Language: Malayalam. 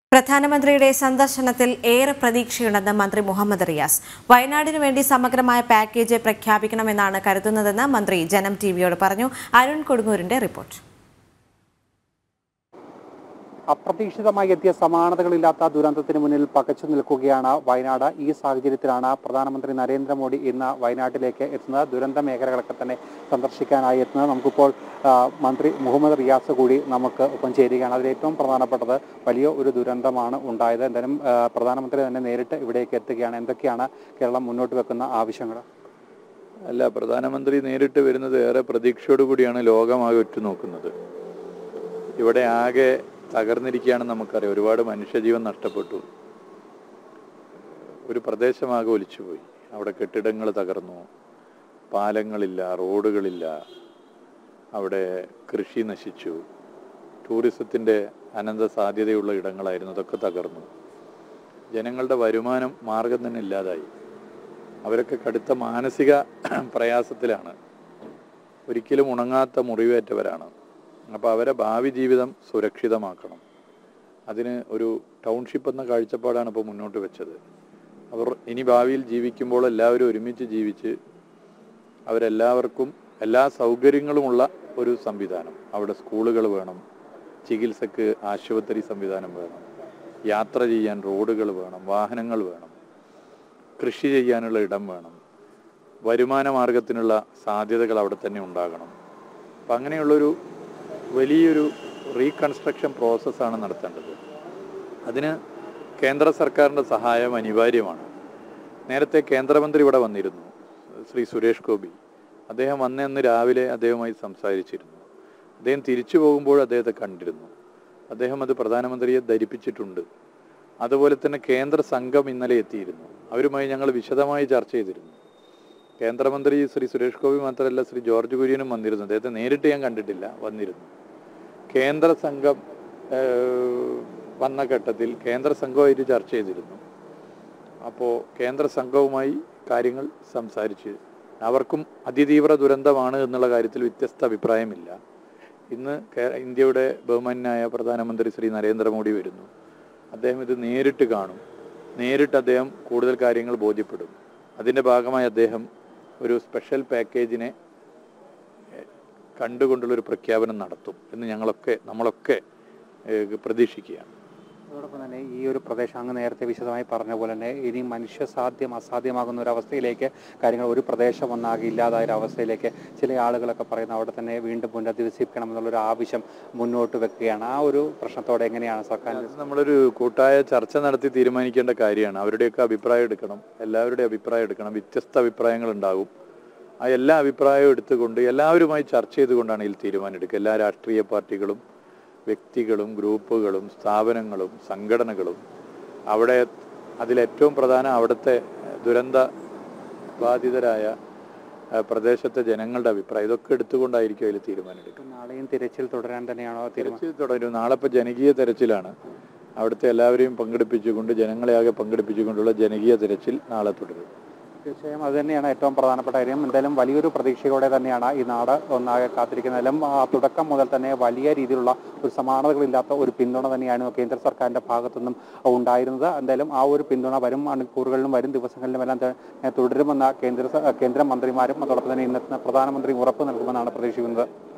പ്രധാനമന്ത്രിയുടെ സന്ദർശനത്തിൽ ഏറെ പ്രതീക്ഷയുണ്ടെന്ന് മന്ത്രി മുഹമ്മദ് റിയാസ് വയനാടിനു വേണ്ടി സമഗ്രമായ പാക്കേജ് പ്രഖ്യാപിക്കണമെന്നാണ് കരുതുന്നതെന്ന് മന്ത്രി ജനം ടിവിയോട് പറഞ്ഞു അരുൺ കൊടുങ്ങൂരിന്റെ റിപ്പോർട്ട് അപ്രതീക്ഷിതമായി എത്തിയ സമാനതകളില്ലാത്ത ദുരന്തത്തിന് മുന്നിൽ പകച്ചു നിൽക്കുകയാണ് വയനാട് ഈ സാഹചര്യത്തിലാണ് പ്രധാനമന്ത്രി നരേന്ദ്രമോദി ഇന്ന് വയനാട്ടിലേക്ക് എത്തുന്നത് ദുരന്ത മേഖലകളൊക്കെ തന്നെ സന്ദർശിക്കാനായി എത്തുന്നത് നമുക്കിപ്പോൾ ആ, മന്ത്രി മുഹമ്മദ് റിയാസ് കൂടി നമുക്ക് ഒപ്പം ചേരുകയാണ് അതിൽ ഏറ്റവും പ്രധാനപ്പെട്ടത് വലിയ ഒരു ദുരന്തമാണ് ഉണ്ടായത് എന്തായാലും ആ, പ്രധാനമന്ത്രി തന്നെ നേരിട്ട് ഇവിടേക്ക് എത്തുകയാണ് എന്തൊക്കെയാണ് കേരളം മുന്നോട്ട് വെക്കുന്ന ആവശ്യങ്ങൾ അല്ല പ്രധാനമന്ത്രി നേരിട്ട് വരുന്നത് ഏറെ പ്രതീക്ഷയോടുകൂടിയാണ് ലോകമാകെ ഉറ്റുനോക്കുന്നത് ഇവിടെ ആകെ തകർന്നിരിക്കുകയാണെന്ന് നമുക്കറിയാം ഒരുപാട് മനുഷ്യജീവൻ നഷ്ടപ്പെട്ടു ഒരു പ്രദേശമാകെ ഒലിച്ചുപോയി അവിടെ കെട്ടിടങ്ങൾ തകർന്നു പാലങ്ങളില്ല റോഡുകളില്ല അവിടെ കൃഷി നശിച്ചു ടൂറിസത്തിൻ്റെ അനന്ത സാധ്യതയുള്ള ഇടങ്ങളായിരുന്നു അതൊക്കെ തകർന്നു ജനങ്ങളുടെ വരുമാനം മാർഗം തന്നെ ഇല്ലാതായി അവരൊക്കെ കടുത്ത മാനസിക പ്രയാസത്തിലാണ് ഒരിക്കലും ഉണങ്ങാത്ത മുറിവേറ്റവരാണ് അപ്പോൾ അവരെ ഭാവി ജീവിതം സുരക്ഷിതമാക്കണം അതിന് ഒരു ടൗൺഷിപ്പ് എന്ന കാഴ്ചപ്പാടാണ് ഇപ്പോൾ മുന്നോട്ട് വെച്ചത് അവർ ഇനി ഭാവിയിൽ ജീവിക്കുമ്പോൾ എല്ലാവരും ഒരുമിച്ച് ജീവിച്ച് അവരെല്ലാവർക്കും എല്ലാ സൗകര്യങ്ങളുമുള്ള ഒരു സംവിധാനം അവിടെ സ്കൂളുകൾ വേണം ചികിത്സക്ക് ആശുപത്രി സംവിധാനം വേണം യാത്ര ചെയ്യാൻ റോഡുകൾ വേണം വാഹനങ്ങൾ വേണം കൃഷി ചെയ്യാനുള്ള ഇടം വേണം വരുമാന മാർഗത്തിനുള്ള സാധ്യതകൾ അവിടെ തന്നെ ഉണ്ടാകണം അപ്പം അങ്ങനെയുള്ളൊരു വലിയൊരു റീകൺസ്ട്രക്ഷൻ പ്രോസസ്സാണ് നടത്തേണ്ടത് അതിന് കേന്ദ്ര സർക്കാരിൻ്റെ സഹായം അനിവാര്യമാണ് നേരത്തെ കേന്ദ്രമന്ത്രി ഇവിടെ വന്നിരുന്നു ശ്രീ സുരേഷ് ഗോപി അദ്ദേഹം വന്ന അന്ന് രാവിലെ അദ്ദേഹവുമായി സംസാരിച്ചിരുന്നു അദ്ദേഹം തിരിച്ചു പോകുമ്പോൾ അദ്ദേഹത്തെ കണ്ടിരുന്നു അദ്ദേഹം അത് പ്രധാനമന്ത്രിയെ ധരിപ്പിച്ചിട്ടുണ്ട് അതുപോലെ തന്നെ കേന്ദ്ര സംഘം ഇന്നലെ എത്തിയിരുന്നു അവരുമായി ഞങ്ങൾ വിശദമായി ചർച്ച ചെയ്തിരുന്നു കേന്ദ്രമന്ത്രി ശ്രീ സുരേഷ് ഗോപി മാത്രമല്ല ശ്രീ ജോർജ് കുര്യനും വന്നിരുന്നു അദ്ദേഹത്തെ നേരിട്ട് ഞാൻ കണ്ടിട്ടില്ല വന്നിരുന്നു കേന്ദ്ര സംഘം ഏഹ്, വന്ന ഘട്ടത്തിൽ കേന്ദ്ര സംഘവുമായിട്ട് ചർച്ച ചെയ്തിരുന്നു അപ്പോൾ കേന്ദ്ര സംഘവുമായി കാര്യങ്ങൾ സംസാരിച്ച് അവർക്കും അതിതീവ്ര ദുരന്തമാണ് എന്നുള്ള കാര്യത്തിൽ വ്യത്യസ്ത അഭിപ്രായമില്ല ഇന്ന് കേ- ഇന്ത്യയുടെ ബഹുമാന്യനായ പ്രധാനമന്ത്രി ശ്രീ നരേന്ദ്രമോദി വരുന്നു അദ്ദേഹം ഇത് നേരിട്ട് കാണും നേരിട്ട് അദ്ദേഹം കൂടുതൽ കാര്യങ്ങൾ ബോധ്യപ്പെടും അതിൻ്റെ ഭാഗമായി അദ്ദേഹം ഒരു സ്പെഷ്യൽ പാക്കേജിനെ ഏഹ്, കണ്ടുകൊണ്ടുള്ളൊരു പ്രഖ്യാപനം നടത്തും എന്ന് ഞങ്ങളൊക്കെ നമ്മളൊക്കെ ഏഹ്, പ്രതീക്ഷിക്കുകയാണ് അതോടൊപ്പം തന്നെ ഈ ഒരു പ്രദേശം അങ്ങ് നേരത്തെ വിശദമായി പറഞ്ഞ പോലെ തന്നെ ഇനി മനുഷ്യസാധ്യം അസാധ്യമാകുന്ന ഒരു അവസ്ഥയിലേക്ക് കാര്യങ്ങൾ ഒരു പ്രദേശം ഒന്നാകെ ഇല്ലാതായ ഒരു അവസ്ഥയിലേക്ക് ചില ആളുകളൊക്കെ പറയുന്നു അവിടെ തന്നെ വീണ്ടും പുനരധിവസിപ്പിക്കണം എന്നുള്ളൊരു ആവശ്യം മുന്നോട്ട് വെക്കുകയാണ് ആ ഒരു പ്രശ്നത്തോടെ എങ്ങനെയാണ് സർക്കാർ അത് നമ്മളൊരു കൂട്ടായ ചർച്ച നടത്തി തീരുമാനിക്കേണ്ട കാര്യമാണ് അവരുടെയൊക്കെ അഭിപ്രായം എടുക്കണം എല്ലാവരുടെയും അഭിപ്രായം എടുക്കണം വ്യത്യസ്ത അഭിപ്രായങ്ങൾ ഉണ്ടാകും ആ എല്ലാ അഭിപ്രായവും എടുത്തുകൊണ്ട് എല്ലാവരുമായി ചർച്ച ചെയ്തുകൊണ്ടാണ് ഇതിൽ തീരുമാനം എടുക്കുക എല്ലാ രാഷ്ട്രീയ പാർട്ടികളും വ്യക്തികളും ഗ്രൂപ്പുകളും സ്ഥാപനങ്ങളും സംഘടനകളും അവിടെ അതിലേറ്റവും പ്രധാനം അവിടുത്തെ ദുരന്ത ബാധിതരായ ആ, പ്രദേശത്തെ ജനങ്ങളുടെ അഭിപ്രായം ഇതൊക്കെ എടുത്തുകൊണ്ടായിരിക്കും അതിൽ തീരുമാനം എടുക്കുക നാളെയും തിരച്ചിൽ തുടരാൻ തന്നെയാണോ തീരുമാനം തെരച്ചിൽ തുടരും നാളെ ഇപ്പൊ ജനകീയ തെരച്ചിലാണ് അവിടുത്തെ എല്ലാവരെയും പങ്കെടുപ്പിച്ചുകൊണ്ട് ജനങ്ങളെ ആകെ പങ്കെടുപ്പിച്ചുകൊണ്ടുള്ള ജനകീയ തെരച്ചിൽ നാളെ തുടരും തീർച്ചയായും അത് തന്നെയാണ് ഏറ്റവും പ്രധാനപ്പെട്ട കാര്യം എന്തായാലും വലിയൊരു പ്രതീക്ഷയോടെ തന്നെയാണ് ഈ നാട് ഒന്നാകെ കാത്തിരിക്കുന്നത് എന്തായാലും ആ തുടക്കം മുതൽ തന്നെ വലിയ രീതിയിലുള്ള ഒരു സമാനതകളില്ലാത്ത ഒരു പിന്തുണ തന്നെയാണ് കേന്ദ്ര സർക്കാരിന്റെ ഭാഗത്തുനിന്നും ഉണ്ടായിരുന്നത് എന്തായാലും ആ ഒരു പിന്തുണ വരും മണിക്കൂറുകളിലും വരും ദിവസങ്ങളിലും എല്ലാം ത- തുടരുമെന്ന കേന്ദ്ര സ- കേന്ദ്രമന്ത്രിമാരും അതോടൊപ്പം തന്നെ ഇന്നത്തെ പ്രധാനമന്ത്രി ഉറപ്പ് നൽകുമെന്നാണ് പ്രതീക്ഷിക്കുന്നത്